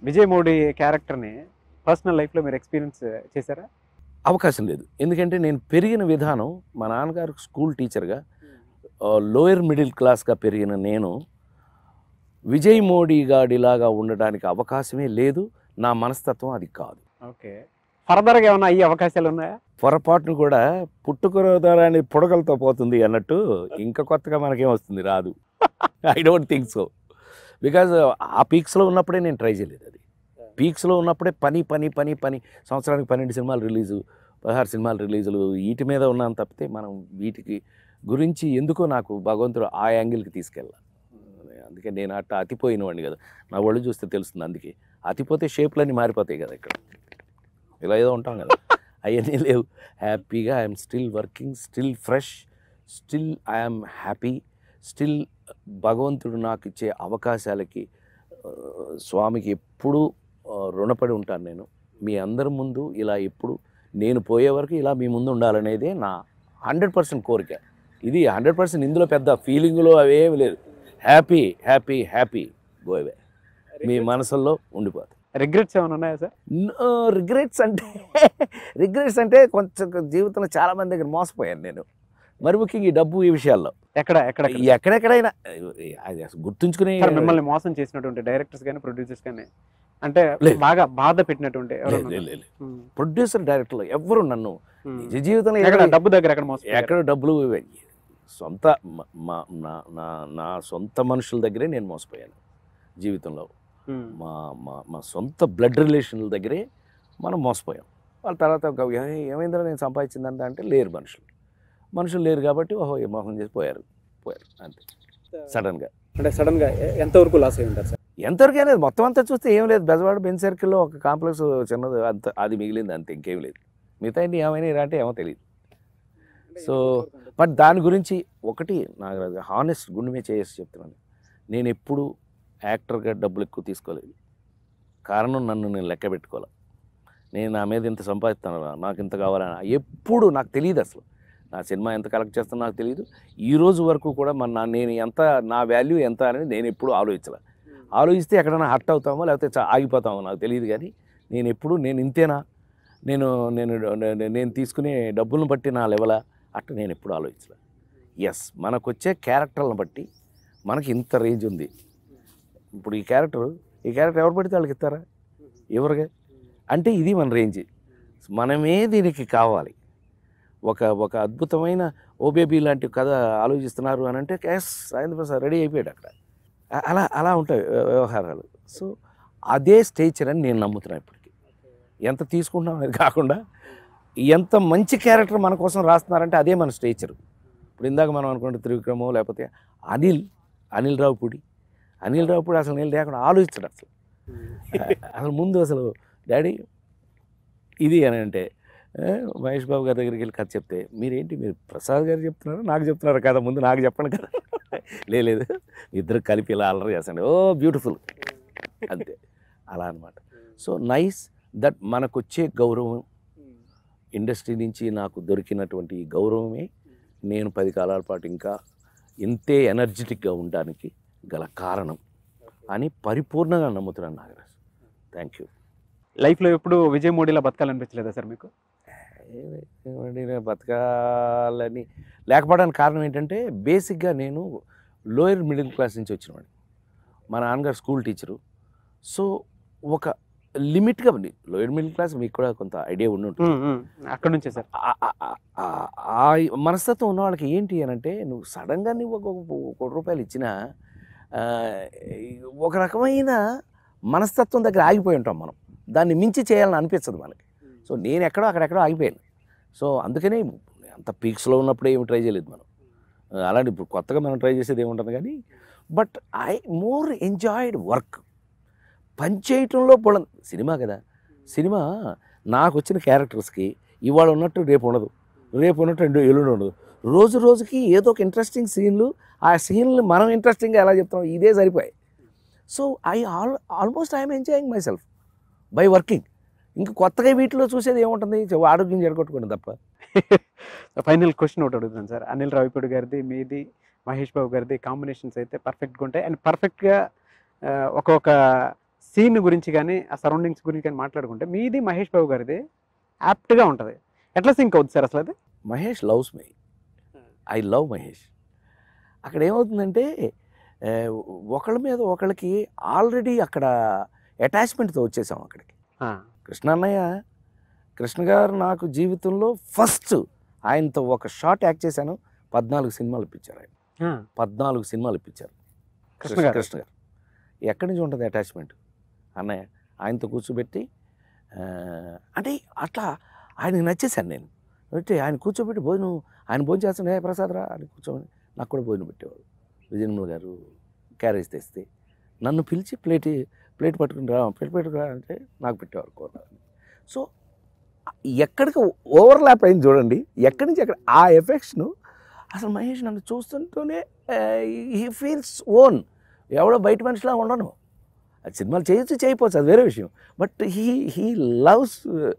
విజయ్ మోడీ క్యారెక్టర్ని పర్సనల్ లైఫ్లో మీరు ఎక్స్పీరియన్స్ చేశారా అవకాశం లేదు ఎందుకంటే నేను పెరిగిన విధానం మా నాన్నగారు స్కూల్ టీచర్గా లోయర్ మిడిల్ క్లాస్గా పెరిగిన నేను విజయ్ మోడీ గాడిలాగా ఉండడానికి అవకాశమే లేదు నా మనస్తత్వం అది కాదు ఓకే ఫర్దర్గా ఏమైనా అయ్యే అవకాశాలు ఉన్నాయా పొరపాటును కూడా పుట్టుకురోధారాన్ని పుడకలతో పోతుంది అన్నట్టు ఇంకా కొత్తగా మనకేం వస్తుంది రాదు I don't think so because ఆ పీక్స్లో ఉన్నప్పుడే నేను ట్రై చేయలేదు అది పీక్స్లో ఉన్నప్పుడే పని పని పని పని సంవత్సరానికి పన్నెండు సినిమాలు రిలీజు పదహారు సినిమాలు రిలీజులు వీటి మీద ఉన్నాను తప్పితే మనం వీటికి గురించి ఎందుకో నాకు భగవంతుడు ఆ యాంగిల్కి తీసుకెళ్ళాలి అందుకే నేను అట్ట అతిపోయిన వాడిని కదా నా ఒళ్ళు చూస్తే తెలుస్తుంది అందుకే అతిపోతే షేప్లన్నీ మారిపోతాయి కదా ఇక్కడ ఇలా ఏదో ఉంటాం కదా అవన్నీ లేవు హ్యాపీగా I'm still working still fresh still I'm happy still భగవంతుడు నాకు ఇచ్చే అవకాశాలకి ఆ, స్వామికి ఎప్పుడూ ఆ, రుణపడి ఉంటాను నేను మీ అందరి ముందు ఇలా ఎప్పుడు నేను పోయే వరకు ఇలా మీ ముందు ఉండాలనేదే నా హండ్రెడ్ పర్సెంట్ కోరిక ఇది హండ్రెడ్ పర్సెంట్ ఇందులో పెద్ద ఫీలింగ్లో అవేమి లేదు హ్యాపీ హ్యాపీ హ్యాపీ గోవే మీ మనసుల్లో ఉండిపోతుంది రిగ్రెట్స్ ఏమైనా ఉన్నాయా సార్ రిగ్రెట్స్ అంటే రిగ్రెట్స్ అంటే కొంచెం జీవితంలో చాలా మంది దగ్గర మోసపోయాను నేను మరి ముఖ్యంగా ఈ డబ్బు ఈ విషయాల్లో ఎక్కడ ఎక్కడ ఎక్కడెక్కడైనా అది అసలు గుర్తుంచుకునే సార్ మిమ్మల్ని మోసం చేసినటువంటి డైరెక్టర్స్ కానీ ప్రొడ్యూసర్స్ కానీ అంటే లేదు. బాగా బాధ పెట్టినటువంటి ఎవరైనా లేదు, లేదు, లేదు. ఉమ్, ప్రొడ్యూసర్ డైరెక్టర్లు ఎవరు నన్ను ఉమ్. నిజ జీవితంలో ఎక్కడ ఎక్కడ డబ్బు దగ్గర ఎక్కడ మోసం ఎక్కడ డబ్బులు సొంత మ- మా- నా నా నా సొంత మనుషుల దగ్గరే నేను మోసపోయాను జీవితంలో మా మా మా సొంత బ్లడ్ రిలేషన్ల దగ్గరే మనం మోసపోయాం వాళ్ళ తర్వాత ఒక "ఏ- ఏమైందిరా నేను సంపాదించిందంట అంటే లేరు మనుషులు మనుషులు లేరు కాబట్టి ఓహో ఏ మోహం చేసి పోయారు పోయారు అంతే సడన్గా అంటే సడన్ గా ఎ- ఎంతవరకు లాస్ అయి ఉంటారు సార్ ఎంతవరకు అనేది మొత్తం అంతా చూస్తే ఏం లేదు బెజవాడ బెంచ్ సర్కిల్లో ఒక కాంప్లెక్స్ చిన్నది అంత అది మిగిలింది అంతే ఇంకేం లేదు మిగతా అన్ని ఏమైనా అంటే ఏమో తెలియదు సో బట్ దాని గురించి ఒకటి నాకు హానెస్ట్ గుండె మీద చేసి చెప్తున్నాను నేను ఎప్పుడు యాక్టర్గా డబ్బులు ఎక్కువ తీసుకోలేదు కారణం నన్ను నేను లెక్క పెట్టుకోవాలి నేను నా మీద ఇంత సంపాదిస్తాను నాకు ఇంత కావాలని ఎప్పుడు నాకు తెలియదు అసలు నా సినిమా ఎంత కలెక్ట్ చేస్తానో నాకు తెలియదు ఈ రోజు వరకు కూడా మన నా- నేను ఎంత నా వాల్యూ ఎంత అనేది నేను ఎప్పుడు ఆలోచించలే ఆలోచిస్తే ఎక్కడైనా హర్ట్ అవుతామో లేకపోతే చా- ఆగిపోతామో నాకు తెలియదు కానీ నేను ఎప్పుడు నేను ఇంతేనా నేను నేను నేను- నేను తీసుకునే డబ్బులను బట్టి నా లెవెలా అట్లా నేను ఎప్పుడు ఆలోచించలే ఎస్ మనకు వచ్చే క్యారెక్టర్లను బట్టి మనకి ఇంత రేంజ్ ఉంది ఇప్పుడు ఈ క్యారెక్టర్ ఈ క్యారెక్టర్ ఎవరు పడితే వాళ్ళకి ఇస్తారా ఎవరుగా అంటే ఇది మన రేంజ్ మనమే దీనికి కావాలి ఒక ఒక అద్భుతమైన ఓబేబీ లాంటి కథ ఆలోచిస్తున్నారు అని అంటే ఎస్ రాజేంద్ర ప్రసాద్ రెడీ అయిపోయాడు అక్కడ అ- అలా అలా ఉంటాయి వ్య- వ్యవహారాలు సో అదే స్టేచర్ అని నేను నమ్ముతున్నాను ఇప్పటికి ఎంత తీసుకుంటున్నాం అనేది కాకుండా ఎంత మంచి క్యారెక్టర్ మన కోసం రాస్తున్నారంటే అదే మన స్టేచర్ ఇప్పుడు ఇందాక మనం అనుకుంటే త్రివిక్రమో లేకపోతే అనిల్ అనిల్ రావుపూడి అనిల్ రావుపూడి అసలు నేను లేకుండా ఆలోచించడు అసలు అసలు ముందు అసలు డాడీ ఇది అని అంటే ఏ, మహేష్ బాబు గారి దగ్గరికి వెళ్ళి కథ చెప్తే మీరేంటి మీరు ప్రసాద్ గారు చెప్తున్నారు నాకు చెప్తున్నారు కదా ముందు నాకు చెప్పండి కదా లే, లేదు ఇద్దరు కలిపి ఇలా అల్లరి చేస్తాండి ఓ బ్యూటిఫుల్ అంతే అలా అనమాట సో నైస్ దట్ మనకు వచ్చే గౌరవం ఇండస్ట్రీ నుంచి నాకు దొరికినటువంటి ఈ గౌరవమే నేను పది కాలాల పాటు ఇంకా ఇంతే ఎనర్జెటిక్గా ఉండడానికి గల కారణం అని పరిపూర్ణంగా నమ్ముతున్నాను నాగరాజ్ థ్యాంక్ యూ లైఫ్లో ఎప్పుడు విజయ్ మోడీలా బతకాలనిపించలేదా సార్ మీకు ఏమండి నేను బతకాలని లేకపోవడానికి కారణం ఏంటంటే బేసిక్గా నేను లోయర్ మిడిల్ క్లాస్ నుంచి వచ్చినవాడిని మా నాన్నగారు స్కూల్ టీచరు సో ఒక లిమిట్గా ఉంది లోయర్ మిడిల్ క్లాస్ మీకు కూడా కొంత ఐడియా ఉండి ఉంటుంది ఉమ్, ఉమ్. అక్కడ నుంచే సార్ ఆ- ఆ- ఆ- ఆ- ఆ మనస్తత్వం ఉన్న వాళ్ళకి ఏంటి అని అంటే నువ్వు సడన్గా నువ్వు ఒక ఒక కోటి రూపాయలు ఇచ్చినా ఆ, ఒక రకమైన మనస్తత్వం దగ్గర ఆగిపోయి ఉంటాం మనం దాన్ని మించి చేయాలని అనిపించదు మనకి సో నేను ఎక్కడో అక్కడెక్కడో ఆగిపోయాను సో అందుకనే అంత పీక్స్లో ఉన్నప్పుడే ఏమి ట్రై చేయలేదు మనం ఆ, అలాంటి ఇప్పుడు కొత్తగా మనం ట్రై చేసేది ఏముంటుంది కానీ but I more enjoyed work పని చేయటంలో పొడ సినిమా కదా సినిమా నాకు వచ్చిన క్యారెక్టర్స్కి ఇవాళ ఉన్నట్టు రేపు ఉండదు రేపు ఉన్నట్టు రెండు ఎల్లుండి ఉండదు రోజు రోజుకి ఏదో ఒక ఇంట్రెస్టింగ్ సీన్లు ఆ సీన్లు మనం ఇంట్రెస్టింగ్గా ఎలా చెప్తాం ఇదే సరిపోయాయి so I all almost I'm enjoying myself by working ఇంకా కొత్తగా వీటిలో చూసేది ఏముంటుంది చె- ఆరోగ్యం జరగొట్టుకోండి తప్ప ఫైనల్ క్వశ్చన్ ఒకటి అడుగుతున్నాను సార్ అనిల్ రావిపూడి గారిది మీది మహేష్ బాబు గారిది కాంబినేషన్స్ అయితే పర్ఫెక్ట్గా ఉంటాయి అండ్ పర్ఫెక్ట్గా ఒక్కొక్క సీన్ గురించి కానీ ఆ సరౌండింగ్స్ గురించి కానీ మాట్లాడుకుంటే మీది మహేష్ బాబు గారిది యాప్ట్గా ఉంటుంది ఎట్లా సింక్ అవుతుంది సార్ అసలు అది Mahesh loves me I love Mahesh అక్కడ ఏమవుతుందంటే ఆ, ఒకళ్ళ మీద ఒకళ్ళకి ఆల్రెడీ అక్కడ అటాచ్మెంట్తో వచ్చేసాం అక్కడికి ఆ, కృష్ణ అన్నయ్య కృష్ణ గారు నాకు జీవితంలో ఫస్ట్ ఆయనతో ఒక షార్ట్ యాక్ట్ చేశాను పద్నాలుగు సినిమాలు ఇప్పించారు ఆయన ఆ, పద్నాలుగు సినిమాలు ఇప్పించారు కృష్ణ గారు. కృష్ణ గారు ఎక్కడి నుంచి ఉంటుంది అటాచ్మెంట్ అన్నయ్య ఆయనతో కూర్చోబెట్టి ఆ, అంటే అట్లా ఆయనకి నచ్చేసాను నేను అంటే ఆయన కూర్చోబెట్టి భోజనం ఆయన భోజనం చేస్తాను ఏ ప్రసాద్ రా అని కూర్చోమని నాకు కూడా భోజనం పెట్టేవాడు విజయనిర్మల గారు క్యారేజ్ తెస్తే నన్ను పిలిచి ప్లేట్ ప్లేట్ పట్టుకుని రా ప్లేట్ పెట్టుకురా అంటే నాకు పెట్టేవారు కూర సో ఎక్కడికి ఓవర్లాప్ అయింది చూడండి ఎక్కడి నుంచి ఎక్కడ ఆ ఎఫెక్ట్స్ను అసలు మహేష్ నన్ను చూస్తుంటూనే హీ ఫీల్స్ ఓన్ ఎవడో బయట మనిషిలా ఉండను అది సినిమాలు చేయొచ్చు చేయకపోవచ్చు అది వేరే విషయం బట్ హీ హీ లవ్స్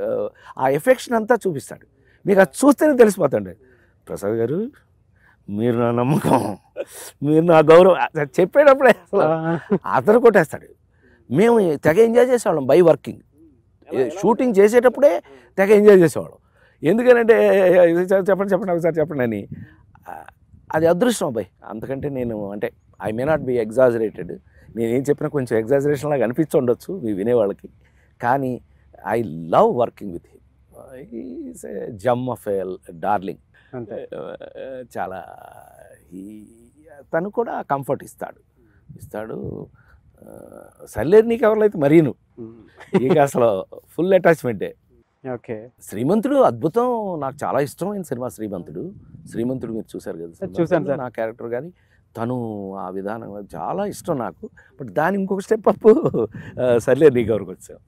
ఆ ఎఫెక్షన్ అంతా చూపిస్తాడు మీకు అది చూస్తేనే తెలిసిపోతాడు ప్రసాద్ గారు మీరు నా నమ్మకం మీరు నా గౌరవం అది చెప్పేటప్పుడే అసలు అతను కొట్టేస్తాడు మేము తెగ ఎంజాయ్ చేసేవాళ్ళం బై వర్కింగ్ షూటింగ్ చేసేటప్పుడే తెగ ఎంజాయ్ చేసేవాళ్ళం ఎందుకనంటే చెప్పండి చెప్పండి ఒకసారి చెప్పండి అని ఆ, అది అదృష్టం అబ్బాయి అంతకంటే నేను అంటే I may not be exaggerated నేను ఏం చెప్పినా కొంచెం ఎగ్జాజరేషన్ లాగా అనిపించి ఉండొచ్చు మీ వినేవాళ్ళకి కానీ I love working with him is a gem of A darling అంతే చాలా ఈ తను కూడా కంఫర్ట్ ఇస్తాడు ఇస్తాడు ఆ, సర్లేదు నీకు ఎవరైతే మరీను ఉమ్. ఇక అసలు ఫుల్ అటాచ్మెంటే ఓకే శ్రీమంతుడు అద్భుతం నాకు చాలా ఇష్టమైన సినిమా శ్రీమంతుడు శ్రీమంతుడు మీరు చూశారు కదా చూశాను శ్రీమంతుడులో సార్. నా క్యారెక్టర్ కానీ తను ఆ విధానం చాలా ఇష్టం నాకు బట్ దాని ఇంకొక స్టెప్ అప్ సర్లే నీకు ఎవరికి వచ్చాం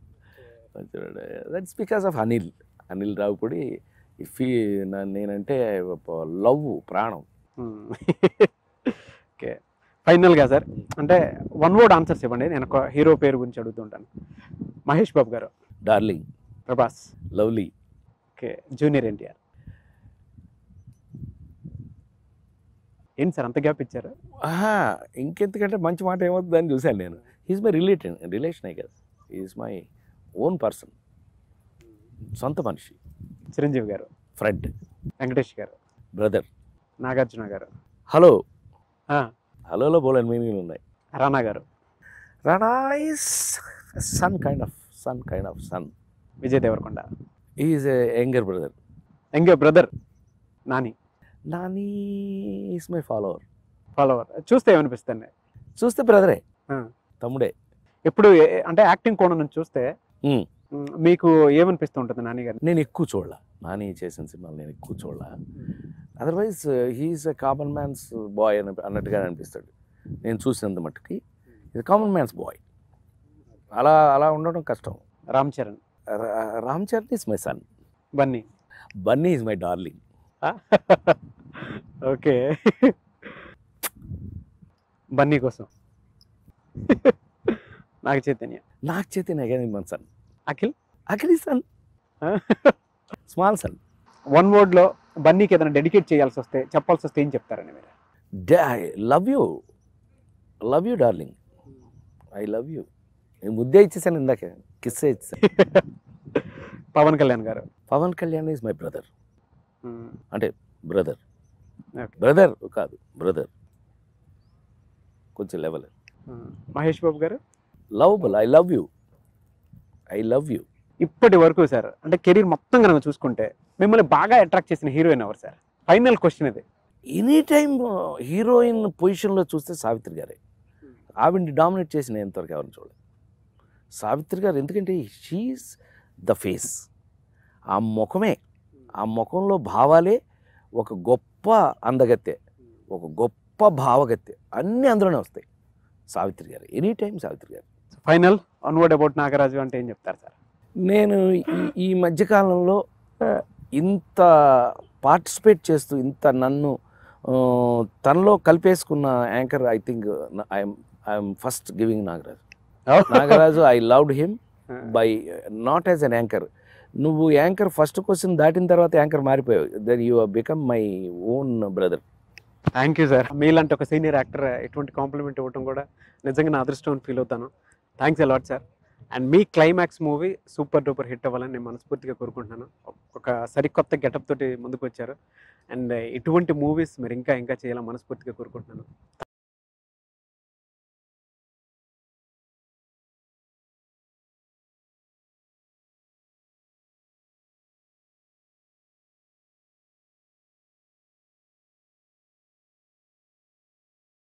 that's because of Anil Anil Ravipudi if నేనంటే లవ్ ప్రాణం ఓకే ఫైనల్గా సార్ అంటే వన్ వర్డ్ ఆన్సర్స్ ఇవ్వండి నేను ఒక హీరో పేరు గురించి అడుగుతుంటాను Mahesh Babu garu darling Prabhas lovely okay junior NTR ఏంటి సార్ అంత గ్యాప్ ఇచ్చారు ఆహా ఇంకెందుకంటే మంచి మాట ఏమవుతుందని చూశాను నేను హీస్ మై రిలేటెడ్ రిలేషన్ కదా ఈజ్ మై ఓన్ పర్సన్ సొంత మనిషి చిరంజీవి గారు ఫ్రెండ్ వెంకటేష్ గారు బ్రదర్ నాగార్జున గారు హలో ఆ, హలోలో బోలని మీనింగ్ ఉన్నాయి Rana garu Rana is son kind of son kind of son Vijay Devarakonda is a younger brother ఎంగే brother Nani Nani is my follower follower చూస్తే ఏమనిపిస్తుంది చూస్తే బ్రదరే ఆ. తమ్ముడే ఎప్పుడు ఏ- అంటే యాక్టింగ్ కోణం నుంచి చూస్తే మ్మ్. మ్, మీకు ఏమనిపిస్తూ ఉంటుంది నాని గారు నేను ఎక్కువ చూడలా నాని చేసిన సినిమాలు నేను ఎక్కువ చూడలా otherwise he is a common man's boy అని అన్నట్టుగా అనిపిస్తాడు నేను చూసినంత మట్టుకి ఇది కామన్ మ్యాన్స్ బాయ్ అలా అలా ఉండడం కష్టం రామ్ చరణ్ రా- Ram Charan is my son Bunny Bunny is my darling okay Bunny కోసం నాకు చైతన్య నాకు చైతన్య కానీ మన son Akhil Akhil son small son one word లో బన్నీకి ఏదైనా డెడికేట్ చేయాల్సి వస్తే చెప్పాల్సి వస్తే ఏం చెప్తారండి మీరు love you love you darling I love you నేను ముద్దే ఇచ్చేసాను ఇందాక కిస్ ఇచ్చేసాను Pavan Kalyan garu Pavan Kalyan is my brother hmm, brother Okay. Brother కాదు బ్రదర్ కొంచెం level hmm, Mahesh Babu garu lovable I love you I love you ఇప్పటి వరకు సార్ అంటే కెరీర్ మొత్తం కనుక చూసుకుంటే మిమ్మల్ని బాగా అట్రాక్ట్ చేసిన హీరోయిన్ ఎవరు సార్ ఫైనల్ క్వశ్చన్ ఇది ఎనీ టైం హీరోయిన్ పొజిషన్లో చూస్తే సావిత్రి గారే ఆవిడ్ని డామినేట్ చేసిన ఎంతవరకు ఎవరిని చూడలేదు సావిత్రి గారు ఎందుకంటే షీఈస్ ద ఫేస్ ఆ ముఖమే ఆ ముఖంలో భావాలే ఒక గొప్ప అందగత్తె ఒక గొప్ప భావగత్తె అన్నీ అందులోనే వస్తాయి సావిత్రి గారు any time Savitri garu final one word about Nagaraju అంటే ఏం చెప్తారు సార్ నేను ఈ ఈ మధ్యకాలంలో ఇంత పార్టిసిపేట్ చేస్తూ ఇంత నన్ను ఆ, తనలో కలిపేసుకున్న anchor I think I'm I'm first giving Nagaraju Nagaraju I loved him by not as an anchor నువ్వు యాంకర్ ఫస్ట్ క్వశ్చన్ దాటిన తర్వాత యాంకర్ మారిపోయావు then you become my own brother thank you sir మీలాంటి ఒక సీనియర్ యాక్టర్ ఎటువంటి కాంప్లిమెంట్ ఇవ్వటం కూడా నిజంగా నా అదృష్టం అని ఫీల్ అవుతాను థ్యాంక్స్ అలాట్ సార్ అండ్ మీ Climax movie super duper hit అవ్వాలని నేను మనస్ఫూర్తిగా కోరుకుంటున్నాను ఒక సరికొత్త గెటప్ తోటి ముందుకు వచ్చారు అండ్ ఇటువంటి మూవీస్ మీరు ఇంకా ఇంకా చేయాలని మనస్ఫూర్తిగా కోరుకుంటున్నాను